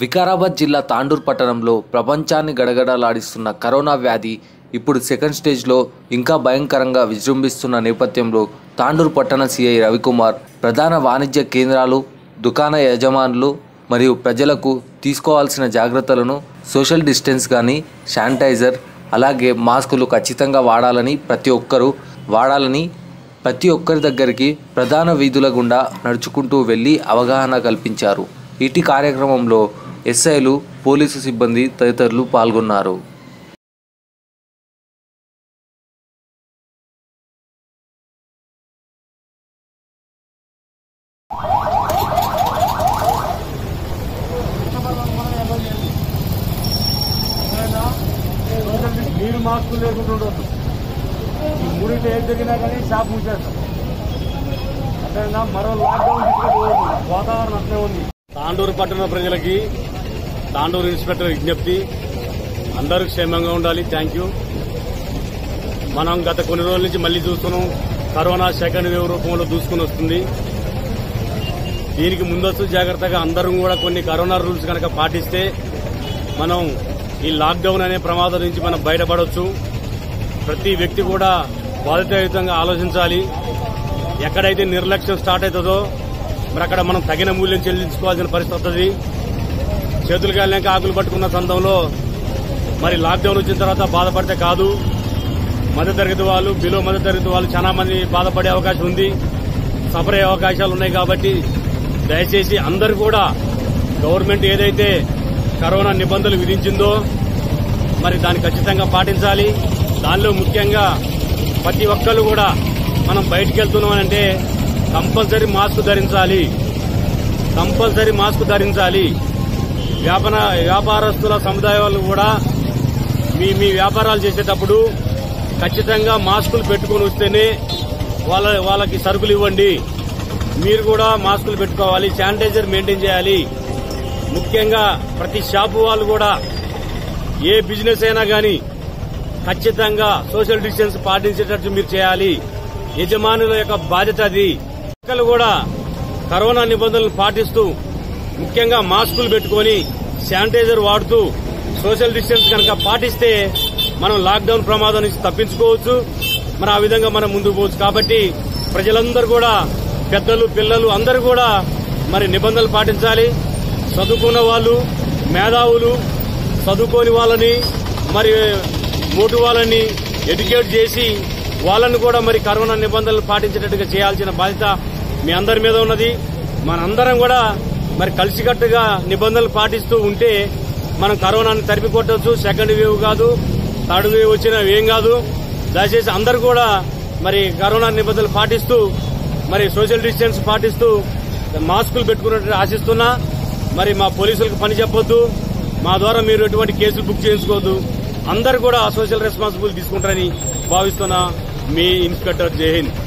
వికారాబాద్ జిల్లా తాండూర్ పట్టణంలో ప్రపంచాన్ని గడగడలాడిస్తున్న కరోనా వ్యాధి ఇప్పుడు సెకండ్ స్టేజ్లో ఇంకా భయంకరంగా విజృంభిస్తున్న నేపథ్యంలో తాండూర్ పట్టణ సిఐ రవికుమార్ ప్రధాన వాణిజ్య కేంద్రాలు దుకాణ యజమానులు మరియు ప్రజలకు తీసుకోవాల్సిన జాగ్రత్తలను సోషల్ డిస్టెన్స్ కానీ శానిటైజర్ అలాగే మాస్కులు ఖచ్చితంగా వాడాలని ప్రతి ఒక్కరూ వాడాలని ప్రతి ఒక్కరి దగ్గరికి ప్రధాన వీధుల గుండా నడుచుకుంటూ వెళ్ళి అవగాహన కల్పించారు ఇటీ కార్యక్రమంలో ఎస్ఐలు పోలీసు సిబ్బంది తదితరులు పాల్గొన్నారు మీరు మాస్కులు లేకుండా ఉండొద్దు ఈ మూడింటి ఏది జరిగినా కానీ షాప్ మూసేస్తాం అట్లయినా మరో లాక్డౌన్ తీసుకుపోవద్దు వాతావరణం అట్లే ఉంది తాండూరు పట్టణ ప్రజలకి తాండూరు ఇన్స్పెక్టర్ విజ్ఞప్తి అందరూ క్షేమంగా ఉండాలి థ్యాంక్ యూ మనం గత కొన్ని రోజుల నుంచి మళ్ళీ చూస్తున్నాం కరోనా సెకండ్ వేవ్ రూపంలో దూసుకుని వస్తుంది దీనికి ముందస్తు జాగ్రత్తగా అందరం కూడా కొన్ని కరోనా రూల్స్ కనుక పాటిస్తే మనం ఈ లాక్డౌన్ అనే ప్రమాదం నుంచి మనం బయటపడవచ్చు ప్రతి వ్యక్తి కూడా బాధితయుతంగా ఆలోచించాలి ఎక్కడైతే నిర్లక్ష్యం స్టార్ట్ అవుతుందో మరి అక్కడ మనం తగిన మూల్యం చెల్లించుకోవాల్సిన పరిస్థితి వస్తుంది చేతులు కాలినాక ఆకులు పట్టుకున్న సందర్భంలో మరి లాక్డౌన్ వచ్చిన తర్వాత బాధపడితే కాదు మధ్యతరగతి వాళ్ళు బిలో మధ్యతరగతి వాళ్ళు చాలా మంది బాధపడే అవకాశం ఉంది సఫర్ అయ్యే అవకాశాలు ఉన్నాయి కాబట్టి దయచేసి అందరూ కూడా గవర్నమెంట్ ఏదైతే కరోనా నిబంధనలు విధించిందో మరి దాన్ని ఖచ్చితంగా పాటించాలి దానిలో ముఖ్యంగా ప్రతి ఒక్కరు కూడా మనం బయటికి వెళ్తున్నామంటే కంపల్సరీ మాస్క్ ధరించాలి కంపల్సరీ మాస్క్ ధరించాలి వ్యాపార వ్యాపారస్తుల సముదాయం వాళ్ళు కూడా మీ మీ వ్యాపారాలు చేసేటప్పుడు ఖచ్చితంగా మాస్కులు పెట్టుకొని వస్తేనే వాళ్ళ వాళ్ళకి సరుకులు ఇవ్వండి మీరు కూడా మాస్కులు పెట్టుకోవాలి శానిటైజర్ మెయింటైన్ చేయాలి ముఖ్యంగా ప్రతి షాపు వాళ్ళు కూడా ఏ బిజినెస్ అయినా గాని ఖచ్చితంగా సోషల్ డిస్టెన్స్ పాటించేటట్టు మీరు చేయాలి యజమానుల యొక్క బాధ్యత అది ఒక్కరు కూడా కరోనా నిబంధనలు పాటిస్తూ ముఖ్యంగా మాస్కులు పెట్టుకొని శానిటైజర్ వాడుతూ సోషల్ డిస్టెన్స్ కనుక పాటిస్తే మనం లాక్డౌన్ ప్రమాదం నుంచి తప్పించుకోవచ్చు మరి ఆ విధంగా మనం ముందుకు పోవచ్చు కాబట్టి ప్రజలందరూ కూడా పెద్దలు పిల్లలు అందరూ కూడా మరి నిబంధనలు పాటించాలి చదువుకున్న వాళ్ళు మేధావులు చదువుకోని వాళ్ళని మరి మోటు వాళ్ళని ఎడ్యుకేట్ చేసి వాళ్ళని కూడా మరి కరోనా నిబంధనలు పాటించేటట్టుగా చేయాల్సిన బాధ్యత మీ అందరి మీద ఉన్నది మనందరం కూడా మరి కలిసికట్టుగా నిబంధనలు పాటిస్తూ ఉంటే మనం కరోనాని తరిమి కొట్టవచ్చు సెకండ్ వేవ్ కాదు థర్డ్ వేవ్ వచ్చిన ఏం కాదు దయచేసి అందరూ కూడా మరి కరోనా నిబంధనలు పాటిస్తూ మరి సోషల్ డిస్టెన్స్ పాటిస్తూ మాస్కులు పెట్టుకున్నట్టు ఆశిస్తున్నా మరి మా పోలీసులకు పని చెప్పొద్దు మా ద్వారా మీరు ఎటువంటి కేసులు బుక్ చేయించుకోవద్దు అందరు కూడా సోషల్ రెస్పాన్సిబుల్ తీసుకుంటారని భావిస్తున్నా మీ ఇన్స్పెక్టర్ జై హింద్